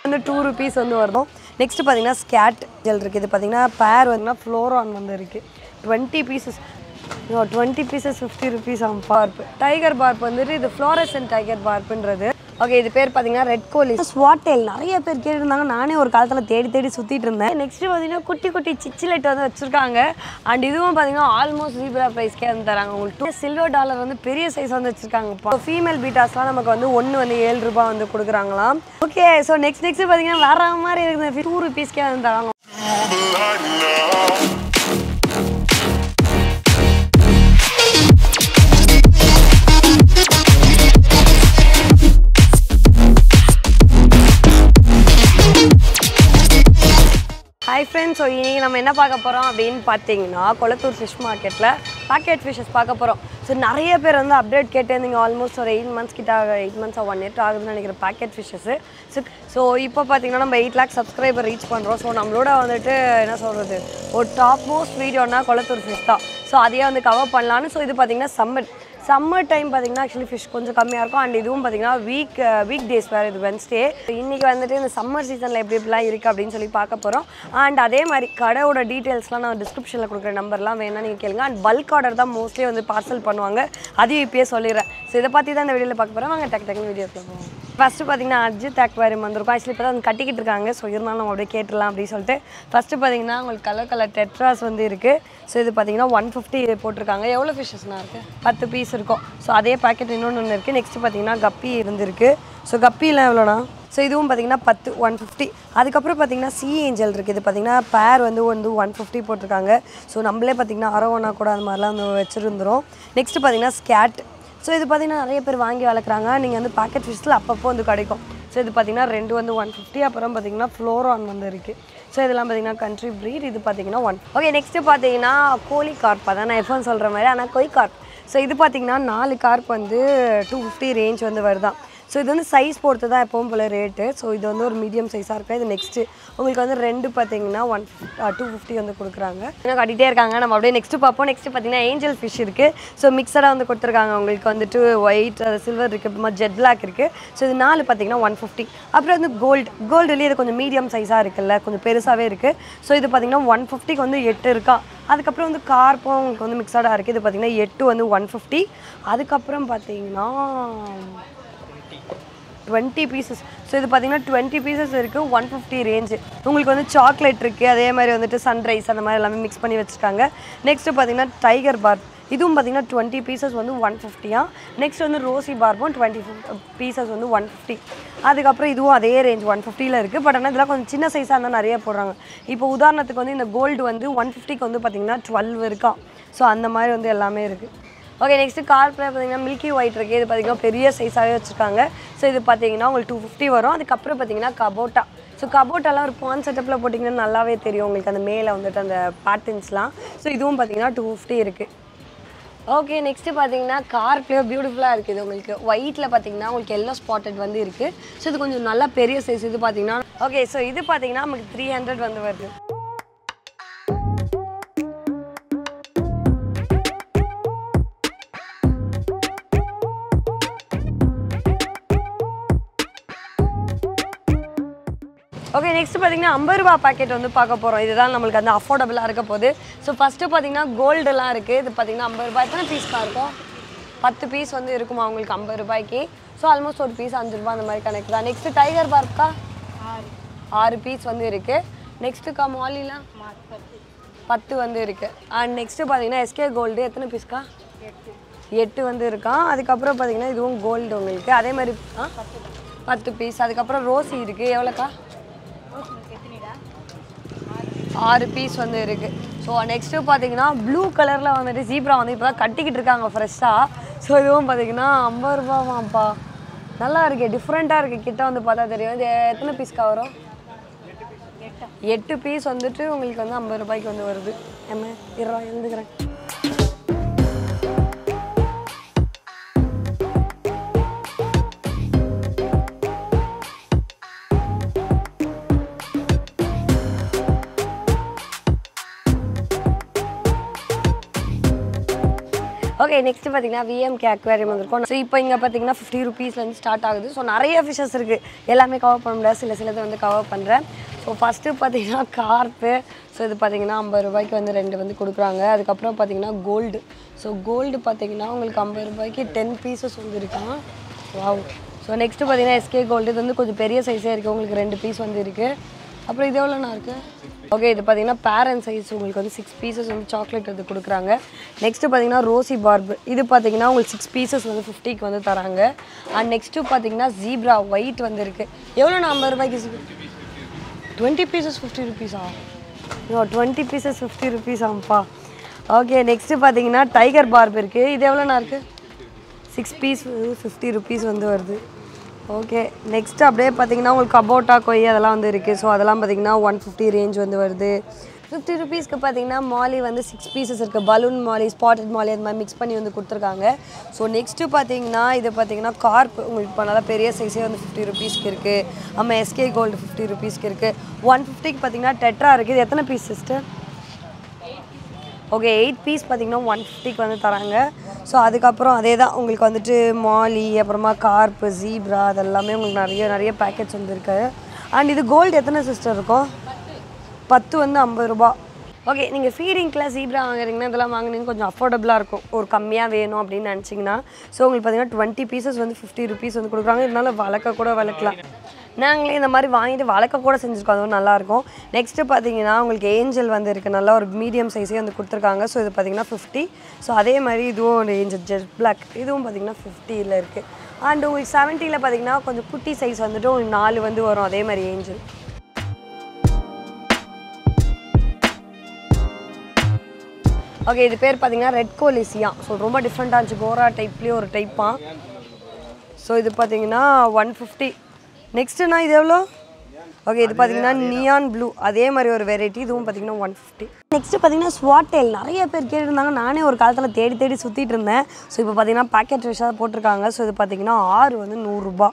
வந்து two rupees வந்து வரும் நெக்ஸ்ட் பார்த்தீங்கன்னா ஸ்கேட் ஜெல் இருக்குது இது பார்த்தீங்கன்னா பேர் வந்து ஃப்ளோரான் வந்து இருக்குது twenty pieces twenty pieces fifty rupees ஆகும் பார்ப்பு டைகர் பார்ப் வந்துட்டு இது ஃப்ளோரசன் டைகர் பார்ப்புன்றது ஓகே இது பேர் பார்த்தீங்கன்னா ரெட் கோலி ஸ்வாட்டேல் நிறைய பேர் கேட்டிருந்தாங்க நானே ஒரு காலத்தில் தேடி தேடி சுற்றிட்டு இருந்தேன் நெக்ஸ்ட் பார்த்தீங்கன்னா குட்டி குட்டி சிச்சிலைட் வந்து வச்சுருக்காங்க அண்ட் இதுவும் பார்த்தீங்கன்னா ஆல்மோஸ்ட் ஜீப்ரா ப்ரைஸ்க்கே வந்து தராங்க உங்களுக்கு சில்வர் டாலர் வந்து பெரிய சைஸ் வந்து வச்சுருக்காங்க ஃபீமேல் பீட்டாஸ்லாம் நமக்கு வந்து ஒன்று வந்து ஏழு ரூபாய் வந்து கொடுக்குறாங்களாம் ஓகே ஸோ நெக்ஸ்ட் நெக்ஸ்ட் பார்த்தீங்கன்னா வேற மாதிரி இருக்குது டூ ருபீஸ்க்கே வந்து தராங்க ஹாய் ஃப்ரெண்ட்ஸ் ஸோ இன்றைக்கி நம்ம என்ன பார்க்க போகிறோம் அப்படின்னு பார்த்தீங்கன்னா கொளத்தூர் ஃபிஷ் மார்க்கெட்டில் பாக்கெட் ஃபிஷஸ் பார்க்க போகிறோம் ஸோ நிறைய பேர் வந்து அப்டேட் கேட்டிருந்தீங்க ஆல்மோஸ்ட் ஒரு எயிட் மந்த்ஸ் கிட்ட எயிட் மந்த்ஸ் ஒன் இயர் ஆகுதுன்னு நினைக்கிறேன் பாக்கெட் ஃபிஷஸு ஸோ ஸோ இப்போ பார்த்தீங்கன்னா நம்ம எயிட் லேக் சப்ஸ்கிரைபர் ரீச் பண்ணுறோம் ஸோ நம்மளோட வந்துட்டு என்ன சொல்கிறது ஒரு டாப் மோஸ்ட் வீடியோனா கொளத்தூர் ஃபிஷ் தான் ஸோ அதையே வந்து கவர் பண்ணலான்னு ஸோ இது பார்த்தீங்கன்னா சம்மர் சம்மர் டைம் பார்த்தீங்கன்னா ஆக்சுவலி ஃபிஷ் கொஞ்சம் கம்மியாக இருக்கும் அண்ட் இதுவும் பார்த்தீங்கன்னா வீக் வீக் டேஸ் வேறு இது வென்ஸ்டே இன்றைக்கி வந்துட்டு இந்த சம்மர் சீசனில் எப்படி எப்படிலாம் இருக்குது அப்படின்னு சொல்லி பார்க்க போகிறோம் அண்ட் அதே மாதிரி கடையோட டீட்டெயில்ஸ்லாம் நான் டிஸ்கிரிப்ஷனில் கொடுக்குற நம்பர்லாம் வேணா நீங்கள் கேளுங்க அண்ட் பல்க் ஆர்டர் தான் மோஸ்ட்லி வந்து பார்சல் பண்ணுவாங்க அதையும் இப்பயே சொல்லிடுறேன் ஸோ இதை பற்றி தான் இந்த வீடியோவில் பார்க்க போகிறோம் வாங்க டக்கு டக்குனு வீடியோவில் போவோம் ஃபஸ்ட்டு பார்த்தீங்கன்னா அஜித் அக்வாரியம் வந்திருக்கும் ஆக்சுவலி இப்போ தான் வந்து கட்டிக்கிட்டு இருக்காங்க ஸோ இருந்தாலும் நம்ம அப்படியே கேட்டுடலாம் அப்படின்னு சொல்லிட்டு ஃபஸ்ட்டு பார்த்தீங்கன்னா உங்களுக்கு கலர் கலர் டெட்ராஸ் வந்து இருக்குது ஸோ இது பார்த்தீங்கன்னா ஒன் ஃபிஃப்டி போட்டிருக்காங்க எவ்வளோ ஃபிஷ்ஷஸ்னா இருக்குது பத்து பீஸ் இருக்கும் ஸோ அதே பாக்கெட் இன்னொன்று ஒன்று இருக்குது நெக்ஸ்ட் பார்த்தீங்கன்னா கப்பி இருந்திருக்கு ஸோ கப்பிலாம் எவ்வளோண்ணா ஸோ இதுவும் பார்த்தீங்கன்னா பத்து ஒன் ஃபிஃப்டி அதுக்கப்புறம் பார்த்தீங்கன்னா சி ஏஞ்சல் இருக்குது இது பார்த்தீங்கன்னா பேர் வந்து வந்து ஒன் ஃபிஃப்டி போட்டிருக்காங்க ஸோ நம்மளே பார்த்தீங்கன்னா அரவணா கூட அந்த மாதிரிலாம் வந்து வச்சுருந்துரும் நெக்ஸ்ட் பார்த்தீங்கன்னா ஸ்கேட் ஸோ இது பார்த்தீங்கன்னா நிறைய பேர் வாங்கி வளர்க்குறாங்க நீங்கள் வந்து பாக்கெட் ஃபிஷ்ஷில் அப்பப்போ வந்து கிடைக்கும் ஸோ இது பார்த்தீங்கன்னா ரெண்டு வந்து ஒன் ஃபிஃப்டி அப்புறம் பார்த்தீங்கன்னா ஃப்ளோரான் வந்து இருக்குது ஸோ இதெல்லாம் பார்த்தீங்கன்னா கண்ட்ரி ப்ரீட் இது பார்த்தீங்கன்னா ஒன் ஓகே நெக்ஸ்ட்டு பார்த்தீங்கன்னா கோழி கார்ப் அதான் நான் எஃப்எம் சொல்கிற மாதிரி ஆனால் கொய் கார்ப் ஸோ இது பார்த்தீங்கன்னா நாலு கார்ப் வந்து டூ ஃபிஃப்டி ரேஞ்ச் வந்து வருதான் ஸோ இது வந்து சைஸ் பொறுத்து தான் எப்பவும் போல் ரேட்டு ஸோ இது வந்து ஒரு மீடியம் சைஸாக இருக்கும் இது நெக்ஸ்ட்டு உங்களுக்கு வந்து ரெண்டு பார்த்தீங்கன்னா ஒன் டூ ஃபிஃப்டி வந்து கொடுக்குறாங்க இன்னும் கட்டிகிட்டே இருக்காங்க நம்ம அப்படியே நெக்ஸ்ட்டு பார்ப்போம் நெக்ஸ்ட்டு பார்த்தீங்கன்னா ஏஞ்சல் ஃபிஷ் இருக்குது ஸோ மிக்சடாக வந்து கொடுத்துருக்காங்க உங்களுக்கு வந்துட்டு ஒயிட் சில்வர் இருக்குது அப்புறமா ஜெட் பிளாக் இருக்குது ஸோ இது நாலு பார்த்தீங்கன்னா ஒன் ஃபிஃப்டி அப்புறம் வந்து கோல்டு கோல்டுலேயே இது கொஞ்சம் மீடியம் சைஸாக இருக்குல்ல கொஞ்சம் பெருசாகவே இருக்குது ஸோ இது பார்த்தீங்கன்னா ஒன் ஃபிஃப்டிக்கு வந்து எட்டு இருக்கா அதுக்கப்புறம் வந்து கார்ப்பும் உங்களுக்கு வந்து மிக்சடாக இருக்குது இது பார்த்தீங்கன்னா எட்டு வந்து ஒன் ஃபிஃப்டி அதுக்கப்புறம் பார்த்தீங்கன்னா டுவெண்ட்டி பீசஸ் ஸோ இது பார்த்தீங்கன்னா டுவெண்ட்டி பீசஸ் இருக்குது ஒன் ஃபிஃப்டி ரேஞ்சு உங்களுக்கு வந்து சாக்லேட் இருக்குது அதே மாதிரி வந்துட்டு சன்ரைஸ் அந்த மாதிரி எல்லாமே மிக்ஸ் பண்ணி வச்சுருக்காங்க நெக்ஸ்ட்டு பார்த்தீங்கன்னா டைகர் பார் இதுவும் பார்த்தீங்கன்னா டுவெண்ட்டி பீசஸ் வந்து ஒன் ஃபிஃப்டியா நெக்ஸ்ட் வந்து ரோசி பார்பும் டுவெண்ட்டி பீசஸ் வந்து ஒன் ஃபிஃப்டி அதுக்கப்புறம் இதுவும் அதே ரேஞ்ச் ஒன் ஃபிஃப்டியில் இருக்குது பட் ஆனால் இதெல்லாம் கொஞ்சம் சின்ன சைஸாக இருந்தால் நிறைய போடுறாங்க இப்போ உதாரணத்துக்கு வந்து இந்த கோல்டு வந்து ஒன் ஃபிஃப்டிக்கு வந்து பார்த்தீங்கன்னா டுவெல் இருக்கா ஸோ அந்த மாதிரி வந்து எல்லாமே இருக்குது ஓகே நெக்ஸ்ட்டு கார்ப்பில் பார்த்தீங்கன்னா மில்கி ஒயிட் இருக்குது இது பார்த்தீங்கன்னா பெரிய சைஸாகவே வச்சுருக்காங்க ஸோ இது பார்த்தீங்கன்னா உங்களுக்கு டூ ஃபிஃப்டி வரும் அதுக்கப்புறம் பார்த்தீங்கன்னா கபோட்டா ஸோ கபோட்டாலாம் ஒரு பான் செட்டப்பில் போட்டிங்கன்னா நல்லாவே தெரியும் உங்களுக்கு அந்த மேலே வந்துட்டு அந்த பேட்டர்ன்ஸ்லாம் ஸோ இதுவும் பார்த்தீங்கன்னா டூ ஃபிஃப்டி இருக்குது ஓகே நெக்ஸ்ட்டு பார்த்தீங்கன்னா கார்ப்லேயே பியூட்டிஃபுல்லாக இருக்குது உங்களுக்கு ஒயிட்டில் பார்த்தீங்கன்னா உங்களுக்கு எல்லோ ஸ்பாட்டட் வந்து இருக்குது ஸோ இது கொஞ்சம் நல்லா பெரிய சைஸ் இது பார்த்தீங்கன்னா ஓகே ஸோ இது பார்த்தீங்கன்னா நமக்கு த்ரீ ஹண்ட்ரட் வந்து வருது ஓகே நெக்ஸ்ட் பார்த்தீங்கன்னா ஐம்பது ரூபா பாக்கெட் வந்து பார்க்க போகிறோம் இதுதான் நம்மளுக்கு அந்த அஃபோர்டபுளாக இருக்க போகுது ஸோ ஃபஸ்ட்டு பார்த்தீங்கன்னா கோல்டெல்லாம் இருக்குது இது பார்த்தீங்கன்னா ஐம்பது ரூபாய் எத்தனை பீஸ்க்காக இருக்கும் பத்து பீஸ் வந்து இருக்குமா உங்களுக்கு ஐம்பது ரூபாய்க்கு ஸோ ஆல்மோஸ்ட் ஒரு பீஸ் அஞ்சு ரூபா அந்த மாதிரி கணக்கு தான் நெக்ஸ்ட்டு டைகர் பார்க்கா ஆறு பீஸ் வந்து இருக்குது நெக்ஸ்ட்டுக்கா மாலிலாம் பத்து வந்து இருக்குது அண்ட் நெக்ஸ்ட்டு பார்த்தீங்கன்னா எஸ்கே கோல்டு எத்தனை பீஸ்க்கா எட்டு வந்து இருக்கான் அதுக்கப்புறம் பார்த்தீங்கன்னா இதுவும் கோல்டு உங்களுக்கு அதே மாதிரி ஆ பத்து பீஸ் அதுக்கப்புறம் ரோசி இருக்குது எவ்வளோக்கா ஆறு பீஸ் வந்து இருக்குது ஸோ நெக்ஸ்ட்டு பார்த்தீங்கன்னா ப்ளூ கலரில் வந்துட்டு ஜீப்ரா வந்து இப்போ தான் கட்டிக்கிட்டு இருக்காங்க ஃப்ரெஷ்ஷாக ஸோ இதுவும் பார்த்தீங்கன்னா ஐம்பது ரூபாவாம்ப்பா நல்லா இருக்கு டிஃப்ரெண்ட்டாக இருக்குது கிட்ட வந்து பார்த்தா தெரியும் இது எத்தனை பீஸ்க்கா வரும் எட்டு பீஸ் வந்துட்டு உங்களுக்கு வந்து ஐம்பது ரூபாய்க்கு வந்து வருது ஏம்மா இருவா எழுந்துக்கிறேன் ஓகே நெக்ஸ்ட் பார்த்தீங்கன்னா விஎம்கே அக்வேரியம் வந்திருக்கும் ஸோ இப்போ இங்கே பார்த்தீங்கன்னா ஃபிஃப்டி ருபீஸ்லேருந்து ஸ்டார்ட் ஆகுது ஸோ நிறைய ஃபிஷஸ் இருக்குது எல்லாமே கவர் பண்ண முடியாது சில சிலது வந்து கவர் பண்ணுறேன் ஸோ ஃபஸ்ட்டு பார்த்தீங்கன்னா கார்ப்பு ஸோ இது பார்த்தீங்கன்னா ஐம்பது ரூபாய்க்கு வந்து ரெண்டு வந்து கொடுக்குறாங்க அதுக்கப்புறம் பார்த்தீங்கன்னா கோல்டு ஸோ கோல்டு பார்த்தீங்கன்னா உங்களுக்கு ஐம்பது ரூபாய்க்கு டென் பீசஸ் வந்து இருக்கான் வாவ் ஸோ நெக்ஸ்ட்டு பார்த்தீங்கன்னா எஸ்கே கோல்டு இது வந்து கொஞ்சம் பெரிய சைஸே இருக்குது உங்களுக்கு ரெண்டு பீஸ் வந்து இருக்குது அப்புறம் இது எவ்வளோண்ணா இருக்குது ஓகே இது பார்த்தீங்கன்னா பேரண்ட் சைஸ் உங்களுக்கு வந்து சிக்ஸ் பீசஸ் வந்து சாக்லேட் வந்து கொடுக்குறாங்க நெக்ஸ்ட்டு பார்த்தீங்கன்னா ரோசி பார்பு இது பார்த்தீங்கன்னா உங்களுக்கு சிக்ஸ் பீசஸ் வந்து ஃபிஃப்டிக்கு வந்து தராங்க அண்ட் நெக்ஸ்ட்டு பார்த்தீங்கன்னா ஜீப்ரா ஒயிட் வந்து இருக்குது எவ்வளோண்ணா ஐம்பது ரூபாய்க்கு டுவெண்ட்டி பீசஸ் ஃபிஃப்டி ருபீஸா oh twenty pieces fifty rupees ஆமாப்பா ஓகே நெக்ஸ்ட்டு பார்த்தீங்கன்னா டைகர் பார்ப் இருக்குது இது எவ்வளோண்ணா இருக்குது சிக்ஸ் பீஸ் ஃபிஃப்டி ருபீஸ் வந்து வருது ஓகே நெக்ஸ்ட் அப்படியே பார்த்தீங்கன்னா உங்களுக்கு கபோட்டா கொய் அதெல்லாம் வந்து இருக்குது ஸோ அதெல்லாம் பார்த்தீங்கன்னா ஒன் ஃபிஃப்டி ரேஞ்ச் வந்து வருது ஃபிஃப்டி ருபீஸ்க்கு பார்த்தீங்கன்னா மாலி வந்து சிக்ஸ் பீசஸ் இருக்குது பலூன் மாலி ஸ்பாட்டட் மாலி அந்த மாதிரி மிக்ஸ் பண்ணி வந்து கொடுத்துருக்காங்க ஸோ நெக்ஸ்ட்டு பார்த்தீங்கன்னா இது பார்த்தீங்கன்னா கார்ப் உங்களுக்கு இப்போ நல்லா பெரிய சைஸே வந்து ஃபிஃப்டி ருபீஸ்க்கு இருக்குது ஆமாம் எஸ்கே கோல்டு ஃபிஃப்டி ருபீஸ்க்கு இருக்குது ஒன் ஃபிஃப்டிக்கு பார்த்தீங்கன்னா டெட்ரா இருக்குது இது எத்தனை piece sister okay eight piece பார்த்தீங்கன்னா ஒன் ஃபிஃப்டிக்கு வந்து தராங்க ஸோ அதுக்கப்புறம் அதே தான் உங்களுக்கு வந்துட்டு மாலி அப்புறமா கார்ப்பு ஜீப்ரா அதெல்லாமே உங்களுக்கு நிறைய நிறைய பேக்கெட்ஸ் வந்துருக்கு அண்ட் இது கோல்டு எத்தனை சிஸ்டர் இருக்கும் பத்து வந்து ஐம்பது ரூபா ஓகே நீங்கள் ஃபீடிங்கில் ஜீப்ரா வாங்குறீங்கன்னா இதெல்லாம் வாங்குனீங்க கொஞ்சம் அஃபோர்டபுளாக இருக்கும் ஒரு கம்மியாக வேணும் அப்படின்னு நினச்சிங்கன்னா ஸோ உங்களுக்கு பார்த்தீங்கன்னா டுவெண்ட்டி பீசஸ் வந்து ஃபிஃப்டி ருபீஸ் வந்து கொடுக்குறாங்க இதனால வளர்க்க கூட வளர்க்கலாம் நாங்களே இந்த மாதிரி வாங்கிட்டு வளர்க்க கூட செஞ்சுருக்கோம் அதுவும் நல்லாயிருக்கும் நெக்ஸ்ட்டு பார்த்தீங்கன்னா உங்களுக்கு ஏஞ்சல் வந்து இருக்குது நல்லா ஒரு மீடியம் சைஸே வந்து கொடுத்துருக்காங்க ஸோ இது பார்த்தீங்கன்னா ஃபிஃப்டி ஸோ அதே மாதிரி இதுவும் ஒரு ஏஞ்சல் ஜெட் பிளாக் இதுவும் பார்த்தீங்கன்னா ஃபிஃப்டியில் இருக்குது அண்ட் உங்களுக்கு செவன்ட்டியில் பார்த்தீங்கன்னா கொஞ்சம் குட்டி சைஸ் வந்துட்டு உங்களுக்கு நாலு வந்து வரும் அதே மாதிரி ஏஞ்சல் ஓகே இது பேர் பார்த்தீங்கன்னா ரெட் கோலிசியா ஸோ ரொம்ப டிஃப்ரெண்ட்டாக இருந்துச்சு கோரா டைப்லேயே ஒரு டைப்பாக ஸோ இது பார்த்தீங்கன்னா ஒன் ஃபிஃப்டி நெக்ஸ்ட்டுனா இது எவ்வளோ ஓகே இது பார்த்தீங்கன்னா நியான் ப்ளூ அதே மாதிரி ஒரு வெரைட்டி இதுவும் பார்த்தீங்கன்னா ஒன் ஃபிஃப்டி நெக்ஸ்ட்டு பார்த்தீங்கன்னா ஸ்வாட்டேல் நிறைய பேர் கேட்டிருந்தாங்க நானே ஒரு காலத்தில் தேடி தேடி சுற்றிட்டு இருந்தேன் ஸோ இப்போ பார்த்தீங்கன்னா பேக்கெட் ஃபிஷ்ஷாக போட்டிருக்காங்க ஸோ இது பார்த்தீங்கன்னா ஆறு வந்து நூறுரூபா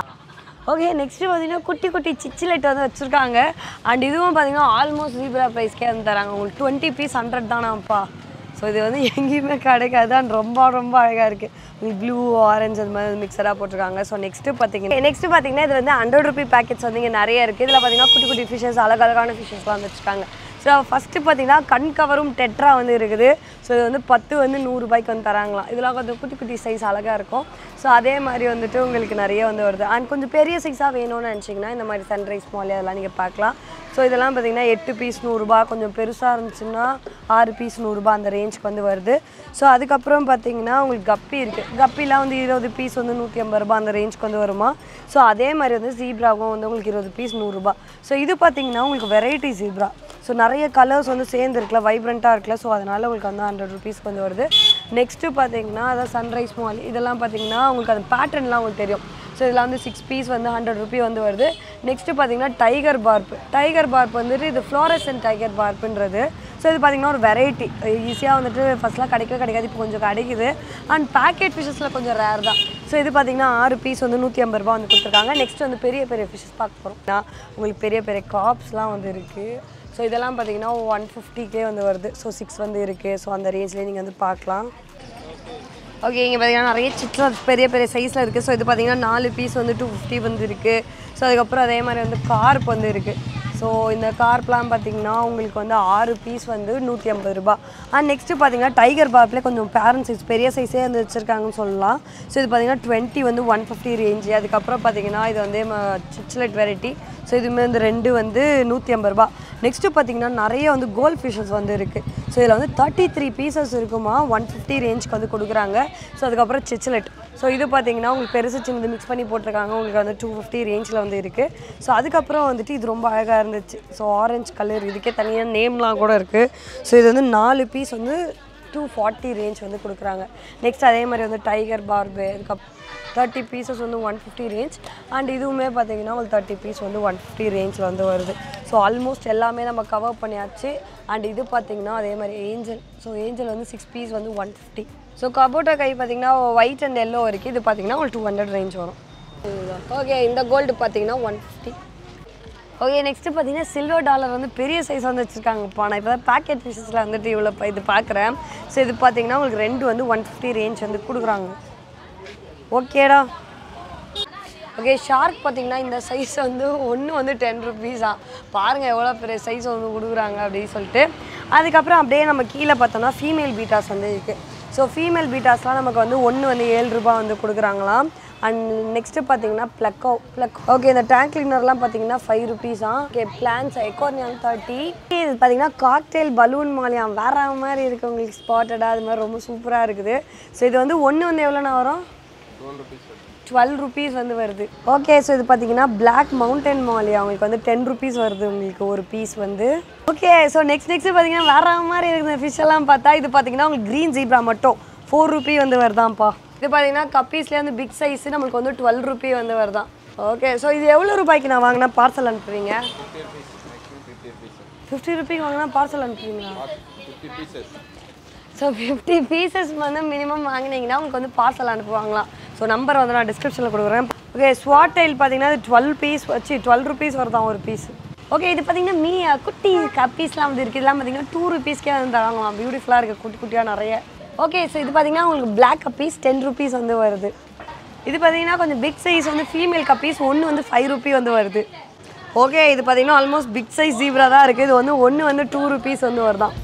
ஓகே நெக்ஸ்ட்டு பார்த்தீங்கன்னா குட்டி குட்டி சிச்சிலைட் வந்து வச்சுருக்காங்க அண்ட் இதுவும் பார்த்தீங்கன்னா ஆல்மோஸ்ட் ஜீப்ரா ப்ரைஸ்க்கே வந்து தராங்க உங்களுக்கு டுவெண்ட்டி பீஸ் ஹண்ட்ரட் தானாப்பா ஸோ இது வந்து எங்கேயுமே கிடைக்காது அண்ட் ரொம்ப ரொம்ப அழகாக இருக்குது உங்களுக்கு ப்ளூ ஆரஞ்சு அந்த மாதிரி மிக்சராக போட்டிருக்காங்க ஸோ நெக்ஸ்ட்டு பார்த்தீங்கன்னா நெக்ஸ்ட்டு பார்த்தீங்கன்னா இது வந்து ஹண்ட்ரட் ருபி பேக்கெட்ஸ் வந்து இங்கே நிறைய இருக்குது இதில் பார்த்தீங்கன்னா குட்டி குட்டி ஃபிஷஸ் அழகழகான ஃபிஷஸ்லாம் வந்து வச்சுருக்காங்க ஸோ ஃபஸ்ட்டு பார்த்தீங்கன்னா கண் கவரும் டெட்ரா வந்து இருக்குது ஸோ இது வந்து பத்து வந்து நூறுரூபாய்க்கு வந்து தராங்களாம் இதெல்லாம் கொஞ்சம் குட்டி குட்டி சைஸ் அழகாக இருக்கும் ஸோ அதே மாதிரி வந்துட்டு உங்களுக்கு நிறைய வந்து வருது அண்ட் கொஞ்சம் பெரிய சைஸாக வேணும்னு நினச்சிங்கன்னா இந்த மாதிரி சன்ரைஸ் மால் அதெல்லாம் நீங்கள் பார்க்கலாம் ஸோ இதெல்லாம் பார்த்தீங்கன்னா எட்டு பீஸ் நூறுரூபா கொஞ்சம் பெருசாக இருந்துச்சுன்னா ஆறு பீஸ் நூறுரூபா அந்த ரேஞ்சுக்கு வந்து வருது ஸோ அதுக்கப்புறம் பார்த்தீங்கன்னா உங்களுக்கு கப்பி இருக்குது கப்பிலாம் வந்து இருபது பீஸ் வந்து நூற்றி ஐம்பது ரூபா அந்த ரேஞ்சுக்கு வந்து வருமா ஸோ அதே மாதிரி வந்து ஜீப்ராவும் வந்து உங்களுக்கு இருபது பீஸ் நூறுரூபா ஸோ இது பார்த்தீங்கன்னா உங்களுக்கு வெரைட்டி ஜீப்ரா ஸோ நிறைய கலர்ஸ் வந்து சேர்ந்து இருக்குல்ல வைப்ரண்ட்டாக இருக்குல்ல ஸோ அதனால் உங்களுக்கு வந்து ஹண்ட்ரட் ருபீஸ்க்கு வந்து வருது நெக்ஸ்ட்டு பார்த்தீங்கன்னா அதான் சன்ரைஸ் மால் இதெல்லாம் பார்த்தீங்கன்னா உங்களுக்கு அந்த பேட்டர்ன்லாம் உங்களுக்கு தெரியும் ஸோ இதில் வந்து சிக்ஸ் பீஸ் வந்து ஹண்ட்ரட் ருபி வந்து வருது நெக்ஸ்ட்டு பார்த்தீங்கன்னா டைகர் பார்ப் டைகர் பார்ப் வந்துட்டு இது ஃப்ளோரசன் டைகர் பார்ப்புன்றது ஸோ இது பார்த்தீங்கன்னா ஒரு வெரைட்டி ஈஸியாக வந்துட்டு ஃபஸ்ட்லாம் கிடைக்கவே கிடைக்காது இப்போ கொஞ்சம் கிடைக்குது அண்ட் பேக்கெட் ஃபிஷஸில் கொஞ்சம் ரேர் தான் ஸோ இது பார்த்தீங்கன்னா ஆறு பீஸ் வந்து நூற்றி ஐம்பது ரூபா வந்து கொடுத்துருக்காங்க நெக்ஸ்ட் வந்து பெரிய பெரிய ஃபிஷஸ் பார்க்க போகிறோம் உங்களுக்கு பெரிய பெரிய காப்ஸ்லாம் வந்து இருக்குது ஸோ இதெல்லாம் பார்த்தீங்கன்னா ஒன் ஃபிஃப்டிக்கே வந்து வருது ஸோ சிக்ஸ் வந்து இருக்குது ஸோ அந்த ரேஞ்ச்லேயே நீங்கள் வந்து பார்க்கலாம் ஓகே இங்கே பார்த்தீங்கன்னா நிறைய சிட்ரம் பெரிய பெரிய சைஸில் இருக்குது ஸோ இது பார்த்தீங்கன்னா நாலு பீஸ் வந்து டூ ஃபிஃப்டி வந்து இருக்குது ஸோ அதுக்கப்புறம் அதே மாதிரி வந்து கார்ப் வந்து இருக்குது ஸோ இந்த கார்ப்லாம் பார்த்தீங்கன்னா உங்களுக்கு வந்து ஆறு பீஸ் வந்து நூற்றி ஐம்பது ரூபா அண்ட் நெக்ஸ்ட்டு பார்த்தீங்கன்னா டைகர் பார்ப்லேயே கொஞ்சம் பேரண்ட் சைஸ் பெரிய சைஸே வந்து வச்சுருக்காங்கன்னு சொல்லலாம் ஸோ இது பார்த்தீங்கன்னா டுவெண்ட்டி வந்து ஒன் ஃபிஃப்டி ரேஞ்சு அதுக்கப்புறம் பார்த்தீங்கன்னா இது வந்து சிச்லெட் வெரைட்டி ஸோ இதுவுமே இந்த ரெண்டு வந்து நூற்றி ஐம்பது ரூபா நெக்ஸ்ட்டு பார்த்தீங்கன்னா நிறைய வந்து கோல்ட் ஃபிஷஸ் வந்து இருக்குது ஸோ இதில் வந்து தேர்ட்டி த்ரீ பீசஸ் இருக்குமா ஒன் ஃபிஃப்டி ரேஞ்சுக்கு வந்து கொடுக்குறாங்க ஸோ அதுக்கப்புறம் சிச்சிலெட் ஸோ இது பார்த்தீங்கன்னா உங்களுக்கு பெருசு சின்னது மிக்ஸ் பண்ணி போட்டிருக்காங்க உங்களுக்கு வந்து டூ ஃபிஃப்டி ரேஞ்சில் வந்து இருக்குது ஸோ அதுக்கப்புறம் வந்துட்டு இது ரொம்ப அழகாக இருந்துச்சு ஸோ ஆரஞ்சு கலர் இதுக்கே தனியாக நேம்லாம் கூட இருக்குது ஸோ இது வந்து நாலு பீஸ் வந்து டூ ஃபார்ட்டி ரேஞ்ச் வந்து கொடுக்குறாங்க நெக்ஸ்ட் அதே மாதிரி வந்து டைகர் பார்பு அதுக்கப்புறம் தேர்ட்டி பீசஸ் வந்து ஒன் ஃபிஃப்டி ரேஞ்ச் அண்ட் இதுவுமே பார்த்தீங்கன்னா ஒரு தேர்ட்டி பீஸ் வந்து ஒன் ஃபிஃப்டி ரேஞ்சில் வந்து வருது ஸோ ஆல்மோஸ்ட் எல்லாமே நம்ம கவர் பண்ணியாச்சு அண்ட் இது பார்த்தீங்கன்னா அதே மாதிரி ஏஞ்சல் ஸோ ஏஞ்சல் வந்து சிக்ஸ் பீஸ் வந்து ஒன் ஃபிஃப்டி ஸோ கபோட்டா கை பார்த்தீங்கன்னா ஒயிட் அண்ட் எல்லோ இருக்குது இது பார்த்தீங்கன்னா ஒரு டூ ஹண்ட்ரட் ரேஞ்ச் வரும் ஓகே இந்த கோல்டு பார்த்தீங்கன்னா ஒன் ஃபிஃப்டி ஓகே நெக்ஸ்ட் பார்த்தீங்கன்னா சில்வர் டாலர் வந்து பெரிய சைஸ் வந்து வச்சுருக்காங்கப்பா நான் இப்போ தான் பேக்கெட் ஃபிஷஸில் வந்துட்டு இவ்வளோ ப- இது பார்க்குறேன் ஸோ இது பார்த்தீங்கன்னா உங்களுக்கு ரெண்டு வந்து ஒன் ஃபிஃப்டி ரேஞ்ச் வந்து கொடுக்குறாங்க ஓகேடா ஓகே ஷார்க் பார்த்தீங்கன்னா இந்த சைஸ் வந்து ஒன்று வந்து டென் ருபீஸா பாருங்கள் எவ்வளோ பெரிய சைஸ் வந்து கொடுக்குறாங்க அப்படின்னு சொல்லிட்டு அதுக்கப்புறம் அப்படியே நம்ம கீழே பார்த்தோம்னா ஃபீமேல் பீட்டாஸ் வந்து இருக்குது ஸோ ஃபீமேல் பீட்டாஸ்லாம் நமக்கு வந்து ஒன்று வந்து ஏழு ரூபாய் வந்து கொடுக்குறாங்களாம் அண்ட் நெக்ஸ்ட்டு பார்த்தீங்கன்னா ப்ளக்கோ ப்ளக் ஓகே இந்த டேங்க் கிளீனர்லாம் பார்த்தீங்கன்னா ஃபைவ் ருபீஸா ஓகே பிளான்ஸ் எக்கோர்னியான் தேர்ட்டி இது பார்த்தீங்கன்னா காக்டெயில் பலூன் மாலியாம் வேற மாதிரி இருக்குது உங்களுக்கு ஸ்பாட்டடாக அது மாதிரி ரொம்ப சூப்பராக இருக்குது ஸோ இது வந்து ஒன்று வந்து எவ்வளோண்ணா வரும் டுவெல் ருபீஸ் வந்து வருது ஓகே ஸோ இது பார்த்தீங்கன்னா Black மவுண்டன் மாலியா உங்களுக்கு வந்து டென் ருபீஸ் வருது உங்களுக்கு ஒரு பீஸ் வந்து ஓகே ஸோ நெக்ஸ்ட் நெக்ஸ்ட் பார்த்தீங்கன்னா வேற மாதிரி இருக்குது ஃபிஷ் எல்லாம் பார்த்தா இது பார்த்தீங்கன்னா உங்களுக்கு க்ரீன் ஜீப்ரா மட்டும் ஃபோர் ருபி வந்து வருதாம்ப்பா இது பார்த்தீங்கன்னா கப்பீஸ்லேயே வந்து பிக் சைஸ் நம்மளுக்கு வந்து டுவெல் ருபி வந்து வருதான் ஓகே ஸோ இது எவ்வளோ ரூபாய்க்கு நான் வாங்கினா பார்சல் அனுப்புவீங்க ஃபிஃப்டி ருபீக்கு வாங்கினா பார்சல் அனுப்புவீங்களா ஸோ ஃபிஃப்டி பீசஸ் வந்து மினிமம் வாங்கினீங்கன்னா உங்களுக்கு வந்து பார்சல் அனுப்புவாங்களாம் ஸோ நம்பர் வந்து நான் டிஸ்கிரிப்ஷனில் கொடுக்குறேன் ஓகே ஸ்வாட் டைல் பார்த்தீங்கன்னா டுவெல் பீஸ் வச்சு டுவெல் ருபீஸ் வருதான் ஒரு பீஸ் ஓகே இது பார்த்தீங்கன்னா மீ குட்டி கப்பீஸ்லாம் வந்து இருக்குது இதெல்லாம் பார்த்தீங்கன்னா டூ ருபீஸ்க்கே வந்து தராங்களாம் பியூட்டிஃபுல்லாக இருக்குது குட்டி குட்டியாக நிறைய ஓகே ஸோ இது பார்த்தீங்கன்னா உங்களுக்கு Black கப்பீஸ் டென் ருபீஸ் வந்து வருது இது பார்த்தீங்கன்னா கொஞ்சம் பிக் சைஸ் வந்து ஃபீமேல் கப்பீஸ் ஒன்று வந்து ஃபைவ் ருபி வந்து வருது ஓகே இது பார்த்தீங்கன்னா ஆல்மோஸ்ட் பிக் சைஸ் ஜீப்ரா தான் இருக்குது இது வந்து ஒன்று வந்து டூ ருபீஸ் வந்து வருதான்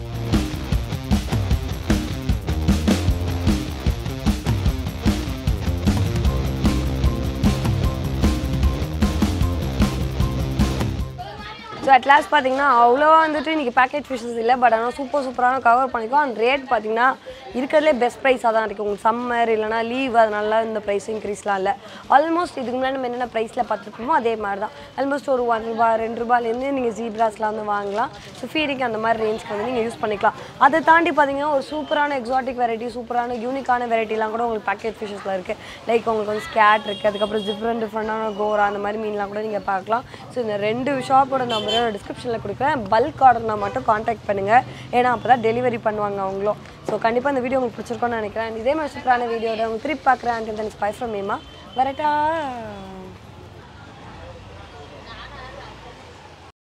ஸோ அட் லாஸ்ட் பார்த்தீங்கன்னா அவ்வளோவா வந்துட்டு இன்றைக்கி பேக்கெட் ஃபிஷஸ் இல்லை பட் ஆனால் சூப்பர் சூப்பரான கவர் பண்ணிக்கோ அண்ட் ரேட் பார்த்தீங்கன்னா இருக்கிறதுலே பெஸ்ட் ப்ரைஸாக தான் இருக்குது உங்களுக்கு சம்மர் இல்லைனா லீவ் அதனால இந்த ப்ரைஸ் இன்க்ரீஸ்லாம் இல்லை ஆல்மோஸ்ட் இதுக்கு முன்னாடி நம்ம என்னென்ன ப்ரைஸில் பார்த்துருப்போமோ அதே மாதிரி தான் ஆல்மோஸ்ட் ஒரு ஒன் ரூபா ரெண்டு ரூபாயிலேருந்து நீங்கள் ஜீப்ராஸ்லாம் வந்து வாங்கலாம் ஸோ ஃபீடிங் அந்த மாதிரி ரேஞ்ச்க்கு வந்து நீங்கள் யூஸ் பண்ணிக்கலாம் அதை தாண்டி பார்த்தீங்கன்னா ஒரு சூப்பரான எக்ஸாட்டிக் வெரைட்டி சூப்பரான யூனிக்கான வெரைட்டிலாம் கூட உங்களுக்கு பேக்கெட் ஃபிஷஸில் இருக்குது லைக் உங்களுக்கு வந்து ஸ்கேட் இருக்குது அதுக்கப்புறம் டிஃப்ரெண்ட் டிஃப்ரெண்டான கோரா அந்த மாதிரி மீன்லாம் கூட நீங்கள் பார்க்கலாம் ஸோ இந்த ரெண்டு ஷாப்போட நம்பரை நான் டிஸ்கிரிப்ஷனில் கொடுக்குறேன் பல்க் ஆர்டர்னா மட்டும் காண்டாக்ட் பண்ணுங்கள் ஏன்னா அப்போ தான் டெலிவரி பண்ணுவாங்க அவங்களும் ஸோ கண்டிப்பாக இந்த வீடியோ உங்களுக்கு பிடிச்சிருக்கோன்னு நினைக்கிறேன் இதே மாதிரி சூப்பரான வீடியோட உங்களுக்கு திருப்பி பார்க்குறேன் அண்ட் தென் ஸ்பை ஃப்ரம் மேமா வரட்டா